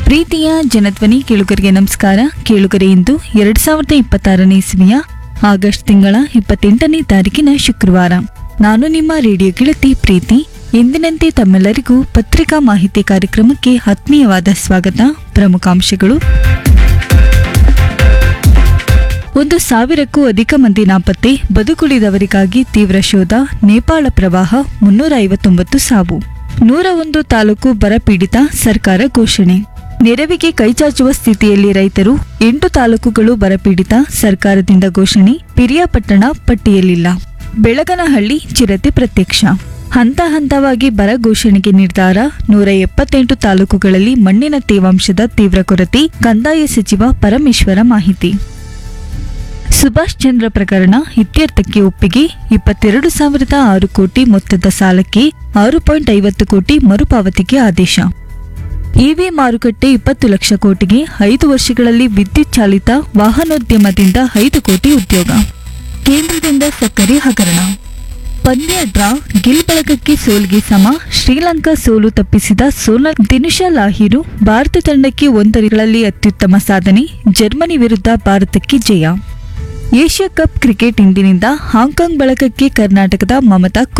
ಪ್ರೀತಿಯ ಜನಧ್ವನಿ ಕೇಳುಗರಿಗೆ ನಮಸ್ಕಾರ ಕೇಳುಗರೆ ಇಂದು ಎರಡ್ ಸಾವಿರದ ಇಪ್ಪತ್ತಾರನೇ ಇಸ್ವಿಯ ಆಗಸ್ಟ್ ತಿಂಗಳ ಇಪ್ಪತ್ತೆಂಟನೇ ತಾರೀಕಿನ ಶುಕ್ರವಾರ ನಾನು ನಿಮ್ಮ ರೇಡಿಯೋ ಗೆಳತಿ ಪ್ರೀತಿ ಎಂದಿನಂತೆ ತಮ್ಮೆಲ್ಲರಿಗೂ ಪತ್ರಿಕಾ ಮಾಹಿತಿ ಕಾರ್ಯಕ್ರಮಕ್ಕೆ ಆತ್ಮೀಯವಾದ ಸ್ವಾಗತ ಪ್ರಮುಖಾಂಶಗಳು ಒಂದು ಸಾವಿರಕ್ಕೂ ಅಧಿಕ ಮಂದಿ ನಾಪತ್ತೆ ಬದುಕುಳಿದವರಿಗಾಗಿ ತೀವ್ರ ಶೋಧ ನೇಪಾಳ ಪ್ರವಾಹ ಮುನ್ನೂರ ಐವತ್ತೊಂಬತ್ತು ಸಾವು ನೂರ ಒಂದು ತಾಲೂಕು ಬರಪೀಡಿತ ಸರ್ಕಾರ ಘೋಷಣೆ ನೆರವಿಗೆ ಕೈಚಾಚುವ ಸ್ಥಿತಿಯಲ್ಲಿ ರೈತರು ಎಂಟು ತಾಲೂಕುಗಳು ಬರಪೀಡಿತ ಸರ್ಕಾರದಿಂದ ಘೋಷಣೆ ಪಿರಿಯಾಪಟ್ಟಣ ಪಟ್ಟಿಯಲ್ಲಿಲ್ಲ ಬೆಳಗನಹಳ್ಳಿ ಚಿರತೆ ಪ್ರತ್ಯಕ್ಷ ಹಂತ ಹಂತವಾಗಿ ಬರ ಘೋಷಣೆಗೆ ನಿರ್ಧಾರ ನೂರ ಎಪ್ಪತ್ತೆಂಟು ತಾಲೂಕುಗಳಲ್ಲಿ ಮಣ್ಣಿನ ತೇವಾಂಶದ ತೀವ್ರ ಕೊರತೆ ಕಂದಾಯ ಸಚಿವ ಪರಮೇಶ್ವರ ಮಾಹಿತಿ ಸುಭಾಷ್ ಚಂದ್ರ ಪ್ರಕರಣ ಇತ್ಯರ್ಥಕ್ಕೆ ಒಪ್ಪಿಗೆ ಇಪ್ಪತ್ತೆರಡು ಸಾವಿರದ ಆರು ಕೋಟಿ ಮೊತ್ತದ ಸಾಲಕ್ಕೆ ಆರು ಪಾಯಿಂಟ್ ಐವತ್ತು ಕೋಟಿ ಮರುಪಾವತಿಗೆ ಆದೇಶ ಇವಿ ಮಾರುಕಟ್ಟೆ ಇಪ್ಪತ್ತು ಲಕ್ಷ ಕೋಟಿಗೆ ಐದು ವರ್ಷಗಳಲ್ಲಿ ವಿದ್ಯುತ್ ಚಾಲಿತ ವಾಹನೋದ್ಯಮದಿಂದ ಐದು ಕೋಟಿ ಉದ್ಯೋಗ ಕೇಂದ್ರದಿಂದ ಸಕ್ಕರೆ ಹಗರಣ ಪಂದ್ಯ ಡ್ರಾ ಗಿಲ್ ಬಳಗಕ್ಕೆ ಸೋಲ್ಗೆ ಸಮ ಶ್ರೀಲಂಕಾ ಸೋಲು ತಪ್ಪಿಸಿದ ಸೋನಲ್ ದಿನುಷಾ ಲಾಹಿರು ಭಾರತ ತಂಡಕ್ಕೆ ಒಂದರಿಗಳಲ್ಲಿ ಅತ್ಯುತ್ತಮ ಸಾಧನೆ ಜರ್ಮನಿ ವಿರುದ್ಧ ಭಾರತಕ್ಕೆ ಜಯ ಏಷ್ಯಾ ಕಪ್ ಕ್ರಿಕೆಟ್ ಇಂದಿನಿಂದ ಹಾಂಕಾಂಗ್ ಬಳಗಕ್ಕೆ ಕರ್ನಾಟಕದ ಮಮತಾ